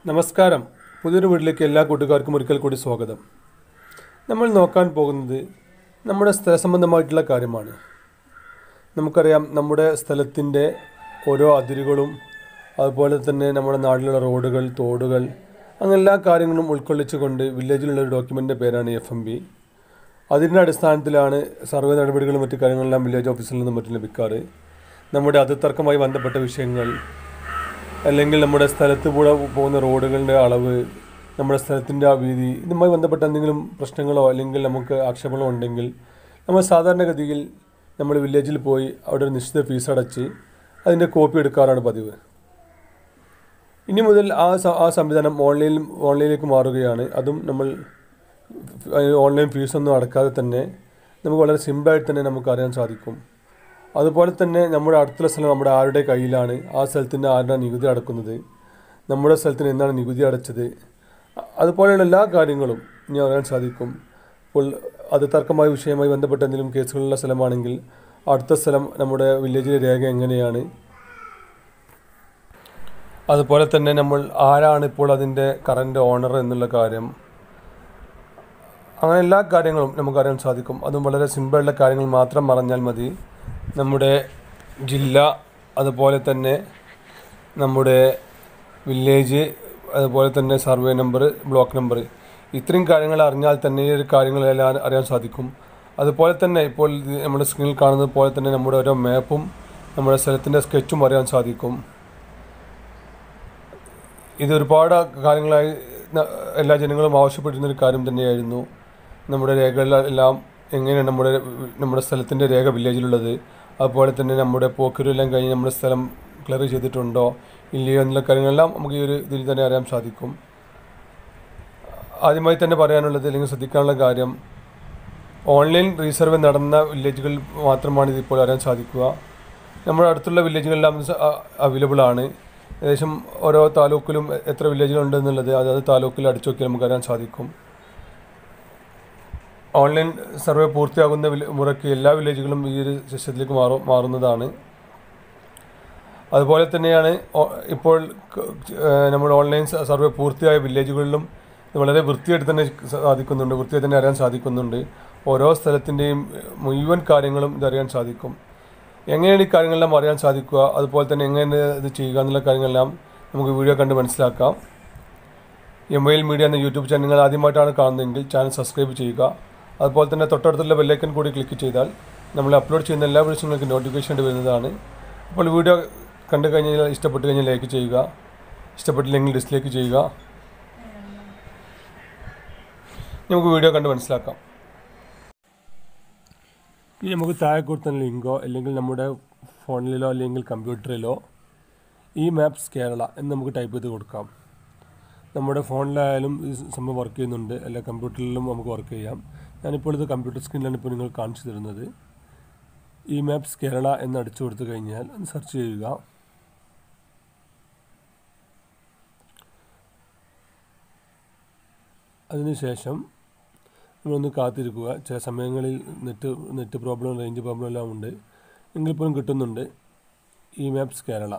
നമസ്കാരം പുതിയൊരു വീട്ടിലേക്ക് എല്ലാ കൂട്ടുകാർക്കും ഒരിക്കൽ കൂടി സ്വാഗതം നമ്മൾ നോക്കാൻ പോകുന്നത് നമ്മുടെ സ്ഥല സംബന്ധമായിട്ടുള്ള കാര്യമാണ് നമുക്കറിയാം നമ്മുടെ സ്ഥലത്തിൻ്റെ ഓരോ അതിരുകളും അതുപോലെ തന്നെ നമ്മുടെ നാട്ടിലുള്ള റോഡുകൾ തോടുകൾ അങ്ങനെ എല്ലാ കാര്യങ്ങളും ഉൾക്കൊള്ളിച്ചുകൊണ്ട് വില്ലേജിലുള്ള ഒരു ഡോക്യുമെൻ്റിൻ്റെ പേരാണ് എഫ് എം ബി അതിൻ്റെ അടിസ്ഥാനത്തിലാണ് സർവേ നടപടികളും മറ്റു കാര്യങ്ങളെല്ലാം വില്ലേജ് ഓഫീസിൽ നിന്നും മറ്റും ലഭിക്കാറ് നമ്മുടെ അതിർത്തർക്കമായി ബന്ധപ്പെട്ട വിഷയങ്ങൾ അല്ലെങ്കിൽ നമ്മുടെ സ്ഥലത്ത് കൂടെ പോകുന്ന റോഡുകളുടെ അളവ് നമ്മുടെ സ്ഥലത്തിൻ്റെ ആ വീതി ഇതുമായി ബന്ധപ്പെട്ട എന്തെങ്കിലും പ്രശ്നങ്ങളോ അല്ലെങ്കിൽ നമുക്ക് ആക്ഷേപങ്ങളോ ഉണ്ടെങ്കിൽ നമ്മൾ സാധാരണഗതിയിൽ നമ്മൾ വില്ലേജിൽ പോയി അവിടെ ഒരു നിശ്ചിത ഫീസ് അടച്ച് അതിൻ്റെ കോപ്പി എടുക്കാറാണ് പതിവ് ഇനി മുതൽ ആ സ- ആ സംവിധാനം ഓൺലൈനിൽ ഓൺലൈനിലേക്ക് മാറുകയാണ് അതും നമ്മൾ ഫ്- ഓൺലൈൻ ഫീസൊന്നും അടക്കാതെ തന്നെ നമുക്ക് വളരെ സിമ്പിളായിട്ട് തന്നെ നമുക്ക് അറിയാൻ സാധിക്കും അതുപോലെ തന്നെ നമ്മുടെ അടുത്തുള്ള സ്ഥലം നമ്മുടെ ആരുടെ കയ്യിലാണ് ആ സ്ഥലത്തിന് ആരുടെ നികുതി അടക്കുന്നത് നമ്മുടെ സ്ഥലത്തിന് എന്താണ് നികുതി അടച്ചത് അ- അതുപോലെയുള്ള എല്ലാ കാര്യങ്ങളും ഇനി അറിയാൻ സാധിക്കും ഇപ്പോൾ അത് തർക്കമായ വിഷയവുമായി ബന്ധപ്പെട്ട എന്തെങ്കിലും കേസുകളുള്ള സ്ഥലമാണെങ്കിൽ അടുത്ത സ്ഥലം നമ്മുടെ വില്ലേജിലെ രേഖ എങ്ങനെയാണ് അതുപോലെ തന്നെ നമ്മൾ ആരാണ് ഇപ്പോൾ അതിൻ്റെ കറൻറ്റ് ഓണർ എന്നുള്ള കാര്യം അങ്ങനെ എല്ലാ കാര്യങ്ങളും നമുക്കറിയാൻ സാധിക്കും അതും വളരെ സിമ്പിളുള്ള കാര്യങ്ങൾ മാത്രം പറഞ്ഞാൽ മതി നമ്മുടെ ജില്ല അതുപോലെ തന്നെ നമ്മുടെ വില്ലേജ് അതുപോലെ തന്നെ സർവേ നമ്പർ ബ്ലോക്ക് നമ്പർ ഇത്രയും കാര്യങ്ങൾ അറിഞ്ഞാൽ തന്നെ ഈ ഒരു കാര്യങ്ങളെല്ലാം അറിയാൻ സാധിക്കും അതുപോലെ തന്നെ ഇപ്പോൾ ഇത് നമ്മുടെ സ്ക്രീനിൽ കാണുന്നത് പോലെ തന്നെ നമ്മുടെ ഓരോ മാപ്പും നമ്മുടെ സ്ഥലത്തിൻ്റെ സ്കെച്ചും അറിയാൻ സാധിക്കും ഇത് ഒരുപാട് കാര്യങ്ങളായി ന- എല്ലാ ജനങ്ങളും ആവശ്യപ്പെട്ടിരുന്ന ഒരു കാര്യം തന്നെയായിരുന്നു നമ്മുടെ രേഖകളെല്ലാം എങ്ങനെയാണ് നമ്മുടെ നമ്മുടെ സ്ഥലത്തിൻ്റെ രേഖ വില്ലേജിലുള്ളത് അതുപോലെ തന്നെ നമ്മുടെ പോക്കരെല്ലാം കഴിഞ്ഞ് നമ്മുടെ സ്ഥലം ക്ലിയർ ചെയ്തിട്ടുണ്ടോ ഇല്ലയോ എന്നുള്ള കാര്യങ്ങളെല്ലാം നമുക്ക് ഈ ഒരു ഇതിൽ തന്നെ അറിയാൻ സാധിക്കും ആദ്യമായി തന്നെ പറയാനുള്ളത് അല്ലെങ്കിൽ ശ്രദ്ധിക്കാനുള്ള കാര്യം ഓൺലൈൻ റീസർവേ നടന്ന വില്ലേജുകൾ മാത്രമാണ് ഇതിപ്പോൾ അറിയാൻ സാധിക്കുക നമ്മുടെ അടുത്തുള്ള വില്ലേജുകളെല്ലാം അവൈലബിൾ ആണ് ഏകദേശം ഓരോ താലൂക്കിലും എത്ര വില്ലേജുകളുണ്ട് എന്നുള്ളത് അതായത് താലൂക്കിൽ അടിച്ചു നോക്കിയാൽ നമുക്ക് അറിയാൻ സാധിക്കും ഓൺലൈൻ സർവേ പൂർത്തിയാകുന്ന വില്ല- മുറയ്ക്ക് എല്ലാ വില്ലേജുകളും ഈ ഒരു സിസ്റ്റത്തിലേക്ക് മാറും മാറുന്നതാണ് അതുപോലെ തന്നെയാണ് ഓ- ഇപ്പോൾ ക- ഏഹ് നമ്മൾ ഓൺലൈൻ സ- സർവേ പൂർത്തിയായ വില്ലേജുകളിലും ഇത് വളരെ വൃത്തിയായിട്ട് തന്നെ സാധിക്കുന്നുണ്ട് വൃത്തിയായി തന്നെ അറിയാൻ സാധിക്കുന്നുണ്ട് ഓരോ സ്ഥലത്തിൻ്റെയും മുഴുവൻ കാര്യങ്ങളും ഇതറിയാൻ സാധിക്കും എങ്ങനെയാണ് ഈ കാര്യങ്ങളെല്ലാം അറിയാൻ സാധിക്കുക അതുപോലെ തന്നെ എങ്ങനെ ഇത് ചെയ്യുക എന്നുള്ള കാര്യങ്ങളെല്ലാം നമുക്ക് വീഡിയോ കണ്ട് മനസ്സിലാക്കാം എം ഐ എൽ മീഡിയ എന്ന യൂട്യൂബ് ചാനൽ നിങ്ങൾ ആദ്യമായിട്ടാണ് കാണുന്നതെങ്കിൽ ചാനൽ സബ്സ്ക്രൈബ് ചെയ്യുക അതുപോലെ തന്നെ തൊട്ടടുത്തുള്ള ബെല്ലൈക്കൻ കൂടി ക്ലിക്ക് ചെയ്താൽ നമ്മൾ അപ്ലോഡ് ചെയ്യുന്ന എല്ലാ വീഡിയോസും നിങ്ങൾക്ക് നോട്ടിഫിക്കേഷൻ വരുന്നതാണ് അപ്പോൾ വീഡിയോ കണ്ടു കഴിഞ്ഞാൽ ഇഷ്ടപ്പെട്ട് കഴിഞ്ഞാൽ ലൈക്ക് ചെയ്യുക ഇഷ്ടപ്പെട്ടില്ലെങ്കിൽ ഡിസ്ലൈക്ക് ചെയ്യുക നമുക്ക് വീഡിയോ കണ്ട് മനസ്സിലാക്കാം ഇനി നമുക്ക് താഴെ കൊടുത്ത ലിങ്കോ അല്ലെങ്കിൽ നമ്മുടെ ഫോണിലോ അല്ലെങ്കിൽ കമ്പ്യൂട്ടറിലോ ഈ മാപ്സ് കേരള എന്ന് നമുക്ക് ടൈപ്പ് ചെയ്ത് കൊടുക്കാം നമ്മുടെ ഫോണിലായാലും ഈ സംഭവം വർക്ക് ചെയ്യുന്നുണ്ട് അല്ല കമ്പ്യൂട്ടറിലും നമുക്ക് വർക്ക് ചെയ്യാം ഞാനിപ്പോൾ ഇത് കമ്പ്യൂട്ടർ സ്ക്രീനിലാണ് ഇപ്പോൾ നിങ്ങൾ കാണിച്ചു തരുന്നത് ഈ മാപ്സ് കേരള എന്ന് അടിച്ചു കൊടുത്തു കഴിഞ്ഞാൽ ഒന്ന് സെർച്ച് ചെയ്യുക അതിനുശേഷം നമ്മളൊന്ന് കാത്തിരിക്കുക ചില സമയങ്ങളിൽ net net problem range problem എല്ലാം ഉണ്ട് എങ്കിൽ പോലും കിട്ടുന്നുണ്ട് ഈ മാപ്സ് കേരള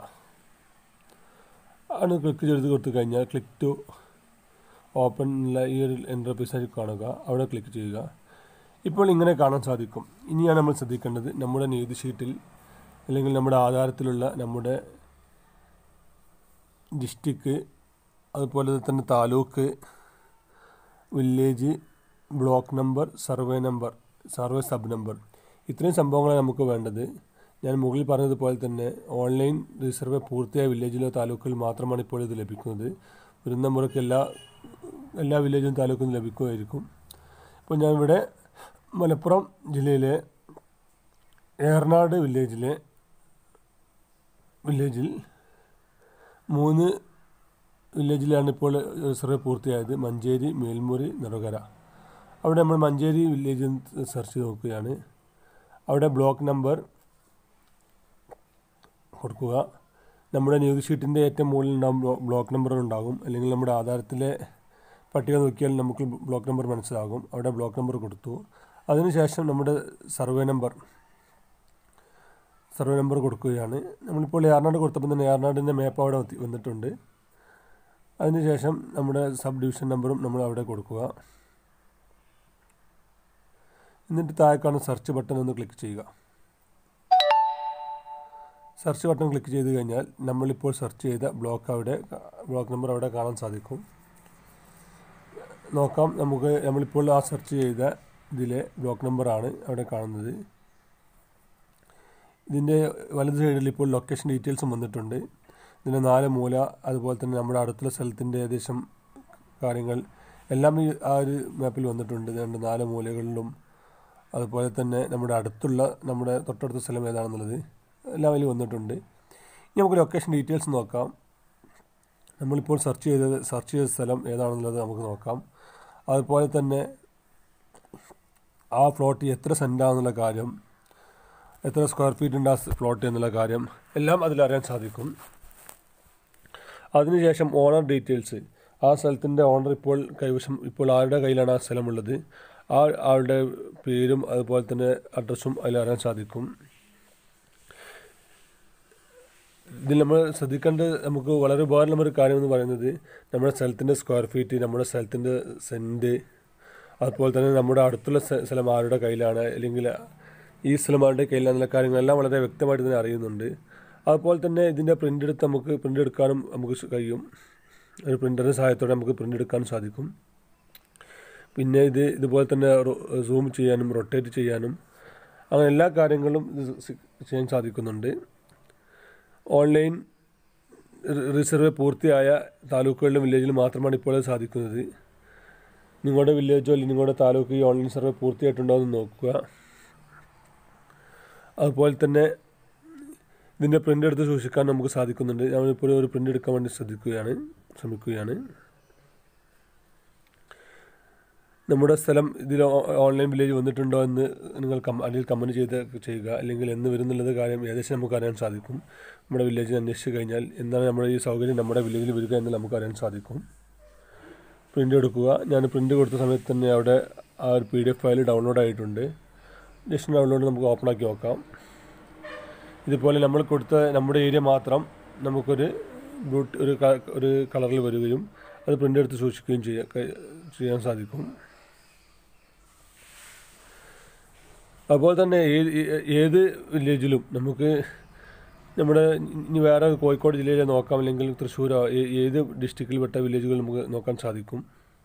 ആണ് ക്ലിക്ക് ചെയ്ത് കൊടുത്തു കഴിഞ്ഞാൽ ക്ലിക്ക് ടു ഓപ്പൺ എന്നുള്ള ഈ ഒരു എൻ്റർപ്രൈസായി കാണുക അവിടെ ക്ലിക്ക് ചെയ്യുക ഇപ്പോൾ ഇങ്ങനെ കാണാൻ സാധിക്കും ഇനിയാണ് നമ്മൾ ശ്രദ്ധിക്കേണ്ടത് നമ്മുടെ നികുതി ഷീറ്റിൽ അല്ലെങ്കിൽ നമ്മുടെ ആധാരത്തിലുള്ള നമ്മുടെ ഡിസ്ട്രിക്ട് അതുപോലെ തന്നെ taluk village block number survey number survey sub number ഇത്രയും സംഭവങ്ങളാണ് നമുക്ക് വേണ്ടത് ഞാൻ മുകളിൽ പറഞ്ഞതുപോലെ തന്നെ ഓൺലൈൻ റിസർവേ പൂർത്തിയായ വില്ലേജിലോ താലൂക്കിൽ മാത്രമാണ് ഇപ്പോൾ ഇത് ലഭിക്കുന്നത് വരുന്ന മുറയ്ക്ക് എല്ലാ എല്ലാ വില്ലേജിലും താലൂക്കിലും ലഭിക്കുമായിരിക്കും ഇപ്പോൾ ഞാൻ ഇവിടെ മലപ്പുറം ജില്ലയിലെ ഏറനാട് വില്ലേജിലെ വില്ലേജിൽ മൂന്ന് വില്ലേജിലാണ് ഇപ്പോൾ സർവേ പൂർത്തിയായത് മഞ്ചേരി മേൽമുറി നെറുകര അവിടെ നമ്മൾ മഞ്ചേരി വില്ലേജ് സെർച്ച് ചെയ്ത് നോക്കുകയാണ് അവിടെ ബ്ലോക്ക് നമ്പർ കൊടുക്കുക നമ്മുടെ നികുതി ഷീറ്റിൻ്റെ ഏറ്റവും മുകളിൽ ഉണ്ടാകും ബ്ലോ- ബ്ലോക്ക് നമ്പർ ഉണ്ടാകും അല്ലെങ്കിൽ നമ്മുടെ ആധാരത്തിലെ പട്ടിക നോക്കിയാൽ നമുക്ക് ബ്ലോക്ക് നമ്പർ മനസ്സിലാകും അവിടെ ബ്ലോക്ക് നമ്പർ കൊടുത്തു അതിനുശേഷം നമ്മുടെ സർവേ നമ്പർ സർവേ നമ്പർ കൊടുക്കുകയാണ് നമ്മളിപ്പോൾ ഏറനാട് കൊടുത്തപ്പോൾ തന്നെ ഏറനാടിൻ്റെ മാപ്പ് അവിടെ എത്തി- വന്നിട്ടുണ്ട് അതിനുശേഷം നമ്മുടെ സബ് ഡിവിഷൻ നമ്പറും നമ്മൾ അവിടെ കൊടുക്കുക എന്നിട്ട് താഴെ കാണുന്ന സെർച്ച് ബട്ടൺ ഒന്ന് ക്ലിക്ക് ചെയ്യുക സെർച്ച് ബട്ടൺ ക്ലിക്ക് ചെയ്ത് കഴിഞ്ഞാൽ നമ്മളിപ്പോൾ സെർച്ച് ചെയ്ത ബ്ലോക്ക് അവിടെ ബ്ലോക്ക് നമ്പർ അവിടെ കാണാൻ സാധിക്കും നോക്കാം നമുക്ക് നമ്മളിപ്പോൾ ആ സെർച്ച് ചെയ്ത ഇതിലെ ബ്ലോക്ക് നമ്പറാണ് അവിടെ കാണുന്നത് ഇതിൻ്റെ വലത് സൈഡിൽ ഇപ്പോൾ ലൊക്കേഷൻ ഡീറ്റെയിൽസും വന്നിട്ടുണ്ട് ഇതിൻ്റെ നാല് മൂല അതുപോലെ തന്നെ നമ്മുടെ അടുത്തുള്ള സ്ഥലത്തിൻ്റെ ഏകദേശം കാര്യങ്ങൾ എല്ലാം ഈ ആ ഒരു മാപ്പിൽ വന്നിട്ടുണ്ട് രണ്ട് നാല് മൂലകളിലും അതുപോലെ തന്നെ നമ്മുടെ അടുത്തുള്ള നമ്മുടെ തൊട്ടടുത്ത സ്ഥലം ഏതാണെന്നുള്ളത് എല്ലാം അതിൽ വന്നിട്ടുണ്ട് ഇനി നമുക്ക് ലൊക്കേഷൻ ഡീറ്റെയിൽസ് നോക്കാം നമ്മളിപ്പോൾ സെർച്ച് ചെയ്തത് സെർച്ച് ചെയ്ത സ്ഥലം ഏതാണെന്നുള്ളത് നമുക്ക് നോക്കാം അതുപോലെ തന്നെ ആ ഫ്ലോട്ട് എത്ര സെൻറ്റാണെന്നുള്ള കാര്യം എത്ര സ്ക്വയർ ഫീറ്റ് ഉണ്ട് ആ ഫ്ലോട്ട് എന്നുള്ള കാര്യം എല്ലാം അതിലറിയാൻ സാധിക്കും അതിനുശേഷം ഓണർ ഡീറ്റെയിൽസ് ആ സ്ഥലത്തിൻ്റെ ഓണർ ഇപ്പോൾ കൈവശം ഇപ്പോൾ ആരുടെ കയ്യിലാണ് ആ സ്ഥലമുള്ളത് ആ ആളുടെ പേരും അതുപോലെ തന്നെ അഡ്രസ്സും അതിലറിയാൻ സാധിക്കും ഇതിൽ നമ്മൾ ശ്രദ്ധിക്കേണ്ട നമുക്ക് വളരെ ഉപകാരമുള്ള ഒരു കാര്യം എന്ന് പറയുന്നത് നമ്മുടെ സ്ഥലത്തിൻ്റെ സ്ക്വയർ ഫീറ്റ് നമ്മുടെ സ്ഥലത്തിൻ്റെ സെൻറ്റ് അതുപോലെ തന്നെ നമ്മുടെ അടുത്തുള്ള സ്ഥ- സ്ഥലം ആരുടെ കയ്യിലാണ് അല്ലെങ്കിൽ ഈ സ്ഥലം ആരുടെ കയ്യിലാണെന്നുള്ള കാര്യങ്ങളെല്ലാം വളരെ വ്യക്തമായിട്ട് തന്നെ അറിയുന്നുണ്ട് അതുപോലെ തന്നെ ഇതിൻ്റെ പ്രിൻ്റ് എടുത്ത് നമുക്ക് പ്രിൻ്റ് എടുക്കാനും നമുക്ക് സ് കഴിയും ഒരു പ്രിൻ്ററിൻ്റെ സഹായത്തോടെ നമുക്ക് പ്രിൻ്റ് എടുക്കാനും സാധിക്കും പിന്നെ ഇത് ഇതുപോലെ തന്നെ സൂം ചെയ്യാനും റൊട്ടേറ്റ് ചെയ്യാനും അങ്ങനെ എല്ലാ കാര്യങ്ങളും ഇത് സ് ചെയ്യാൻ സാധിക്കുന്നുണ്ട് ഓൺലൈൻ റി- റിസർവേ പൂർത്തിയായ താലൂക്കുകളിലും വില്ലേജിലും മാത്രമാണ് ഇപ്പോൾ അത് സാധിക്കുന്നത് നിങ്ങളുടെ വില്ലേജോ അല്ലെങ്കിൽ നിങ്ങളുടെ താലൂക്ക് ഈ ഓൺലൈൻ സർവേ പൂർത്തിയായിട്ടുണ്ടോ എന്ന് നോക്കുക അതുപോലെ തന്നെ ഇതിൻ്റെ പ്രിൻ്റ് എടുത്ത് സൂക്ഷിക്കാൻ നമുക്ക് സാധിക്കുന്നുണ്ട് നമ്മളിപ്പോൾ ഒരു പ്രിൻ്റ് എടുക്കാൻ വേണ്ടി ശ്രദ്ധിക്കുകയാണ് ശ്രമിക്കുകയാണ് നമ്മുടെ സ്ഥലം ഇതിൽ ഓ- ഓൺലൈൻ വില്ലേജ് വന്നിട്ടുണ്ടോ എന്ന് നിങ്ങൾ കം അതിൽ കമൻറ്റ് ചെയ്ത് ചെയ്യുക അല്ലെങ്കിൽ എന്ന് വരുന്നുള്ളത് കാര്യം ഏകദേശം നമുക്ക് അറിയാൻ സാധിക്കും നമ്മുടെ വില്ലേജിൽ അന്വേഷിച്ച് കഴിഞ്ഞാൽ എന്താണ് നമ്മുടെ ഈ സൗകര്യം നമ്മുടെ വില്ലേജിൽ വരിക എന്ന് നമുക്ക് അറിയാൻ സാധിക്കും പ്രിൻ്റ് എടുക്കുക ഞാൻ പ്രിൻ്റ് കൊടുത്ത സമയത്ത് തന്നെ അവിടെ ആ ഒരു P D F file download ആയിട്ടുണ്ട് ജസ്റ്റ് ഡൗൺലോഡ് നമുക്ക് ഓപ്പൺ ആക്കി നോക്കാം ഇതുപോലെ നമ്മൾ കൊടുത്ത നമ്മുടെ ഏരിയ മാത്രം നമുക്കൊരു ബ്ലൂട്ട് ഒരു ക- ഒരു കളറിൽ വരികയും അത് പ്രിൻ്റ് എടുത്ത് സൂക്ഷിക്കുകയും ചെയ്യാൻ ചെയ്യാൻ സാധിക്കും അതുപോലെ തന്നെ ഏത് ഏത് വില്ലേജിലും നമുക്ക് നമ്മുടെ ഇനി വേറെ കോഴിക്കോട് ജില്ലയിലെ നോക്കാം അല്ലെങ്കിൽ തൃശ്ശൂരോ ഏ- ഏത് ഡിസ്ട്രിക്റ്റിൽ പെട്ട വില്ലേജുകൾ നമുക്ക് നോക്കാൻ സാധിക്കും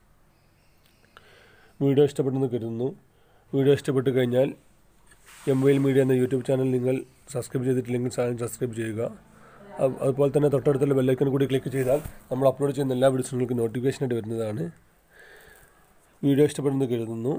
വീഡിയോ ഇഷ്ടപ്പെട്ടെന്ന് കരുതുന്നു വീഡിയോ ഇഷ്ടപ്പെട്ട് കഴിഞ്ഞാൽ എംവൈൽ മീഡിയ എന്ന യൂട്യൂബ് ചാനൽ നിങ്ങൾ സബ്സ്ക്രൈബ് ചെയ്തിട്ടില്ലെങ്കിൽ ചാനൽ സബ്സ്ക്രൈബ് ചെയ്യുക അത് അതുപോലെ തന്നെ തൊട്ടടുത്തുള്ള ബെല്ലൈക്കൺ കൂടി ക്ലിക്ക് ചെയ്താൽ നമ്മൾ അപ്ലോഡ് ചെയ്യുന്ന എല്ലാ വീഡിയോസും നിങ്ങൾക്ക് നോട്ടിഫിക്കേഷനായിട്ട് വരുന്നതാണ് വീഡിയോ ഇഷ്ടപ്പെടുന്നത് കരുതുന്നു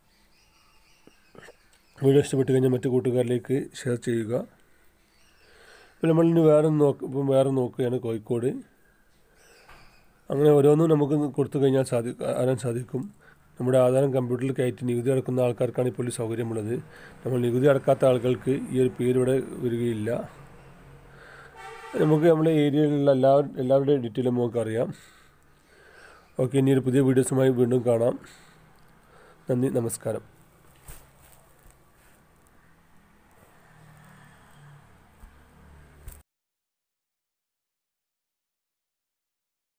വീഡിയോ ഇഷ്ടപ്പെട്ട് കഴിഞ്ഞാൽ മറ്റു കൂട്ടുകാരിലേക്ക് ഷെയർ ചെയ്യുക ഇപ്പോൾ നമ്മൾ ഇനി വേറെ നോക്ക് ഇപ്പം വേറെ നോക്കുകയാണ് കോഴിക്കോട് അങ്ങനെ ഓരോന്നും നമുക്ക് കൊടുത്തു കഴിഞ്ഞാൽ സാധി അറിയാൻ സാധിക്കും നമ്മുടെ ആധാരം കമ്പ്യൂട്ടറിൽ കയറ്റി നികുതി അടക്കുന്ന ആൾക്കാർക്കാണ് ഇപ്പോൾ ഈ സൗകര്യമുള്ളത് നമ്മൾ നികുതി അടക്കാത്ത ആളുകൾക്ക് ഈ ഒരു പേര് ഇവിടെ വരികയില്ല നമുക്ക് നമ്മുടെ ഏരിയയിലുള്ള എല്ലാ എല്ലാവരുടെയും ഡീറ്റെയിലും നമുക്ക് അറിയാം ഓക്കെ ഇനി ഒരു പുതിയ വീഡിയോസുമായി വീണ്ടും കാണാം നന്ദി നമസ്കാരം